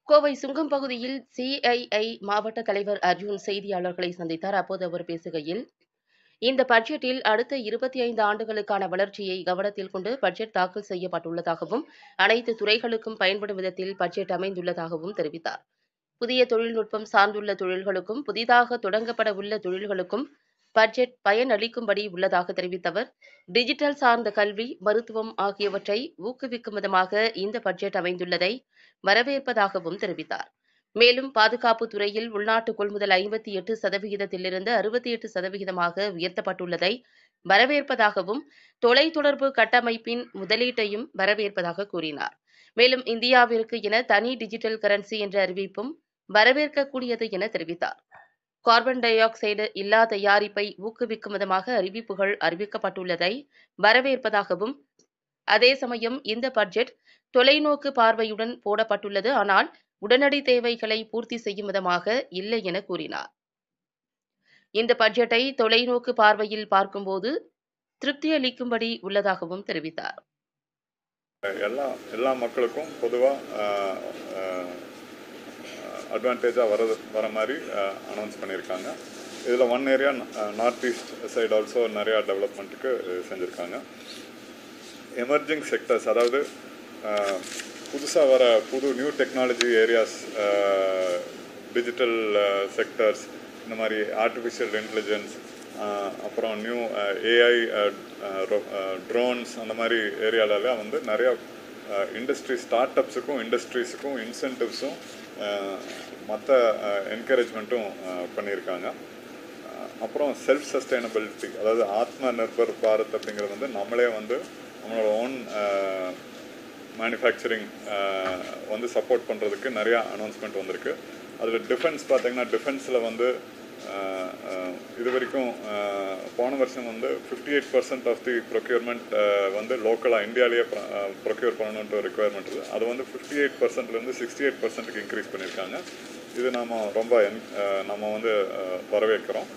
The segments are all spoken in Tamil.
கோவை சுங்கம் பகுதியில் சிஐஐ மாவட்ட தலைவர் அர்ஜுன் செய்தியாளர்களை சந்தித்தார் அப்போது அவர் பேசுகையில் இந்த பட்ஜெட்டில் அடுத்த இருபத்தி ஐந்து ஆண்டுகளுக்கான வளர்ச்சியை கவனத்தில் கொண்டு பட்ஜெட் தாக்கல் செய்யப்பட்டுள்ளதாகவும் அனைத்து துறைகளுக்கும் பயன்படும் விதத்தில் பட்ஜெட் அமைந்துள்ளதாகவும் தெரிவித்தார் புதிய தொழில்நுட்பம் சார்ந்துள்ள தொழில்களுக்கும் புதிதாக தொடங்கப்பட உள்ள தொழில்களுக்கும் பட்ஜெட் பயனளிக்கும்படி உள்ளதாக தெரிவித்த அவர் டிஜிட்டல் சார்ந்த கல்வி மருத்துவம் ஆகியவற்றை ஊக்குவிக்கும் விதமாக இந்த பட்ஜெட் அமைந்துள்ளதை வரவேற்பதாகவும் தெரிவித்தார் மேலும் பாதுகாப்பு துறையில் உள்நாட்டு கொள்முதல் ஐம்பத்தி எட்டு சதவிகிதத்திலிருந்து அறுபத்தி எட்டு சதவிகிதமாக உயர்த்தப்பட்டுள்ளதை வரவேற்பதாகவும் தொலைத்தொடர்பு கட்டமைப்பின் முதலீட்டையும் வரவேற்பதாக கூறினார் மேலும் இந்தியாவிற்கு என தனி டிஜிட்டல் கரன்சி என்ற அறிவிப்பும் வரவேற்கக்கூடியது என தெரிவித்தார் கார்பன் டை ஆக்சைடு இல்லா தயாரிப்பை ஊக்குவிக்கும் விதமாக அறிவிப்புகள் அறிவிக்கப்பட்டுள்ளதை வரவேற்பதாகவும் அதே சமயம் இந்த பட்ஜெட் தொலைநோக்கு பார்வையுடன் போடப்பட்டுள்ளது ஆனால் உடனடி தேவைகளை பூர்த்தி செய்யும் விதமாக இல்லை என கூறினார் இந்த பட்ஜெட்டை தொலைநோக்கு பார்வையில் பார்க்கும்போது திருப்தியளிக்கும்படி உள்ளதாகவும் தெரிவித்தார் எல்லா எல்லா மக்களுக்கும் பொதுவாக அட்வான்டேஜாக வர வர மாதிரி அனௌன்ஸ் பண்ணியிருக்காங்க இதில் one area north east side also நிறையா டெவலப்மெண்ட்டுக்கு செஞ்சுருக்காங்க எமர்ஜிங் செக்டர்ஸ் அதாவது புதுசாக வர புது new technology areas digital sectors இந்த மாதிரி ஆர்டிஃபிஷியல் இன்டெலிஜென்ஸ் அப்புறம் நியூ ஏஐ ட்ரோன்ஸ் அந்த மாதிரி ஏரியாலலாம் வந்து நிறையா இண்டஸ்ட்ரி ஸ்டார்ட் அப்ஸுக்கும் இண்டஸ்ட்ரீஸுக்கும் இன்சென்டிவ்ஸும் மற்ற என்கரேஜ்மெண்ட்டும் பண்ணியிருக்காங்க அப்புறம் செல்ஃப் சஸ்டைனபிலிட்டி அதாவது ஆத்ம நிர்பர் பாரத் அப்படிங்கிறது வந்து நம்மளே வந்து நம்மளோட ஓன் மேனுஃபேக்சரிங் வந்து சப்போர்ட் பண்ணுறதுக்கு நிறையா அனௌன்ஸ்மெண்ட் வந்திருக்கு அதில் டிஃபென்ஸ் பார்த்திங்கன்னா டிஃபென்ஸில் வந்து இது வரைக்கும் போன வருஷம் வந்து fifty eight percent of the procurement வந்து லோக்கலாக இந்தியாவிலேயே ப்ரொக்யூர் பண்ணணுன்ற ரெக்குயர்மெண்ட் இருக்குது அது வந்து ஃபிஃப்டி எயிட் பர்சன்ட்லேருந்து சிக்ஸ்டி எயிட் பர்சன்ட்டுக்கு இன்க்ரீஸ் பண்ணியிருக்காங்க இது நம்ம ரொம்ப என் நம்ம வந்து வரவேற்கிறோம்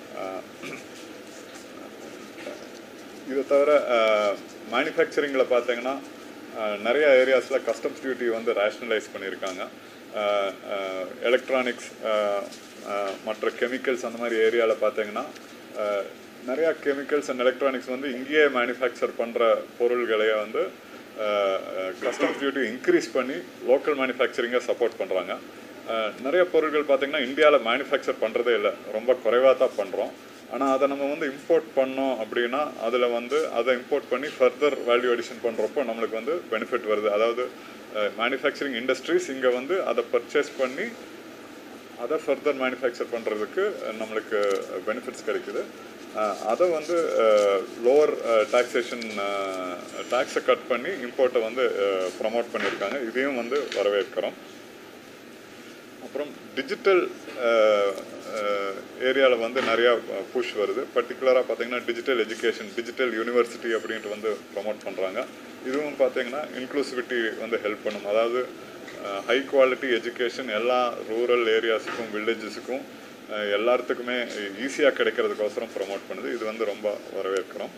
இதை தவிர மேனுஃபேக்சரிங்கில் பார்த்தீங்கன்னா நிறைய ஏரியாஸில் கஸ்டம்ஸ் டியூட்டி வந்து ரேஷ்னலைஸ் பண்ணியிருக்காங்க எலக்ட்ரானிக்ஸ் மற்ற கெமிக்கல்ஸ் அந்த மாதிரி ஏரியாவில் பார்த்தீங்கன்னா நிறையா கெமிக்கல்ஸ் அண்ட் எலக்ட்ரானிக்ஸ் வந்து இங்கேயே மேனுஃபேக்சர் பண்ணுற பொருள்களையே வந்து கஸ்டம்ஸ் டியூட்டி இன்க்ரீஸ் பண்ணி லோக்கல் மேனுஃபேக்சரிங்கை சப்போர்ட் பண்ணுறாங்க நிறைய பொருட்கள் பார்த்திங்கன்னா இந்தியாவில் மேனுஃபேக்சர் பண்ணுறதே இல்லை ரொம்ப குறைவாக தான் பண்ணுறோம் ஆனால் அதை நம்ம வந்து இம்போர்ட் பண்ணோம் அப்படின்னா அதில் வந்து அதை இம்போர்ட் பண்ணி ஃபர்தர் வேல்யூ அடிஷன் பண்ணுறப்போ நம்மளுக்கு வந்து பெனிஃபிட் வருது அதாவது மேனுஃபேக்சரிங் இண்டஸ்ட்ரீஸ் இங்கே வந்து அதை பர்ச்சேஸ் பண்ணி அதை ஃபர்தர் மேனுஃபேக்சர் பண்ணுறதுக்கு நம்மளுக்கு பெனிஃபிட்ஸ் கிடைக்குது அதை வந்து லோவர் டாக்ஸேஷன் டேக்ஸை கட் பண்ணி இம்போர்ட்டை வந்து ப்ரமோட் பண்ணியிருக்காங்க இதையும் வந்து வரவேற்கிறோம் அப்புறம் டிஜிட்டல் ஏரியாவில் வந்து நிறையா புஷ் வருது பர்டிகுலராக பார்த்தீங்கன்னா டிஜிட்டல் எஜுகேஷன் டிஜிட்டல் யூனிவர்சிட்டி அப்படின்ட்டு வந்து ப்ரமோட் பண்ணுறாங்க இதுவும் பார்த்தீங்கன்னா இன்க்ளூசிவிட்டி வந்து ஹெல்ப் பண்ணும் அதாவது ஹை குவாலிட்டி எஜுகேஷன் எல்லா ரூரல் ஏரியாஸுக்கும் வில்லேஜஸுக்கும் எல்லாத்துக்குமே ஈஸியாக கிடைக்கிறதுக்கோசரம் ப்ரமோட் பண்ணுது இது வந்து ரொம்ப வரவேற்கிறோம்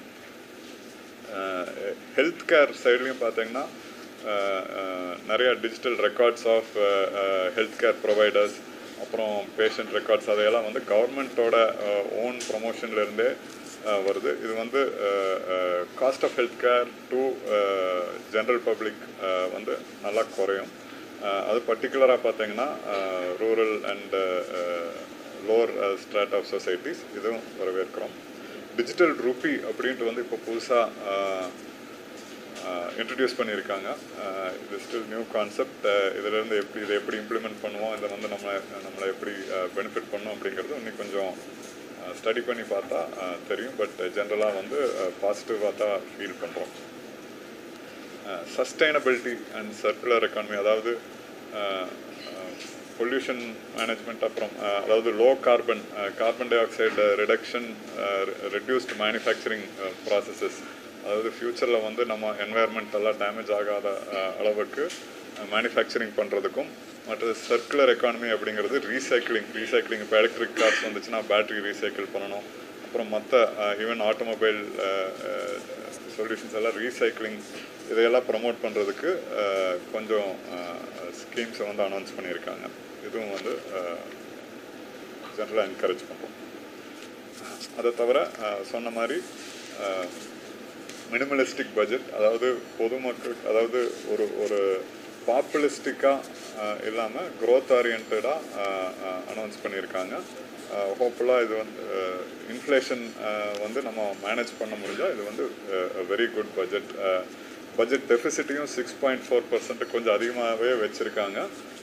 ஹெல்த் கேர் சைட்லேயும் பார்த்தீங்கன்னா நிறைய digital records of health care providers அப்புறம் பேஷண்ட் ரெக்கார்ட்ஸ் அதையெல்லாம் வந்து கவர்மெண்ட்டோட ஓன் ப்ரொமோஷன்லேருந்தே வருது இது வந்து cost of health care to general public வந்து நல்லா குறையும் அது பர்டிகுலராக பார்த்தீங்கன்னா rural and lower strata of societies இதுவும் வரவேற்கிறோம் டிஜிட்டல் ரூபி அப்படின்ட்டு வந்து இப்போ புதுசாக இன்ட்ரடியூஸ் பண்ணியிருக்காங்க இது ஸ்டில் நியூ கான்செப்ட் இதிலேருந்து எப்படி இதை எப்படி இம்ப்ளிமெண்ட் பண்ணுவோம் இதை வந்து நம்ம நம்மளை எப்படி பெனிஃபிட் பண்ணோம் அப்படிங்கிறது இன்னும் கொஞ்சம் ஸ்டடி பண்ணி பார்த்தா தெரியும் பட் ஜென்ரலாக வந்து பாசிட்டிவாக தான் ஃபீல் பண்ணுறோம் சஸ்டைனபிலிட்டி அண்ட் சர்க்குலர் எக்கானமி அதாவது பொல்யூஷன் மேனேஜ்மெண்ட் அப்புறம் அதாவது low carbon carbon dioxide reduction reduced manufacturing processes அதாவது ஃப்யூச்சரில் வந்து நம்ம என்வாயர்மெண்ட் எல்லாம் டேமேஜ் ஆகாத அளவுக்கு மேனுஃபேக்சரிங் பண்ணுறதுக்கும் மற்றது சர்க்குலர் எக்கானமி அப்படிங்கிறது ரீசைக்கிளிங் ரீசைக்கிளிங் இப்போ எலக்ட்ரிக் கார்ஸ் வந்துச்சுன்னா பேட்டரி ரீசைக்கிள் பண்ணணும் அப்புறம் மற்ற ஈவன் ஆட்டோமொபைல் சொல்யூஷன்ஸ் எல்லாம் ரீசைக்ளிங் இதையெல்லாம் ப்ரமோட் பண்ணுறதுக்கு கொஞ்சம் ஸ்கீம்ஸை வந்து அனௌன்ஸ் பண்ணியிருக்காங்க இதுவும் வந்து ஜென்ரலாக என்கரேஜ் பண்ணுறோம் அதை தவிர அஹ், சொன்ன மாதிரி மினிமலிஸ்டிக் பட்ஜெட் அதாவது பொதுமக்கள் அதாவது ஒரு ஒரு பாப்புலிஸ்டிக்காக இல்லாமல் க்ரோத் ஓரியன்டாக அனௌன்ஸ் பண்ணியிருக்காங்க ஹோப்ஃபுல்லாக இது வந்து இன்ஃப்ளேஷன் வந்து நம்ம மேனேஜ் பண்ண முடிஞ்சால் இது வந்து வெரி குட் பட்ஜெட் பட்ஜெட் டெஃபிசிட்டையும் சிக்ஸ் பாயிண்ட் ஃபோர் பர்சன்ட் கொஞ்சம் அதிகமாகவே வச்சுருக்காங்க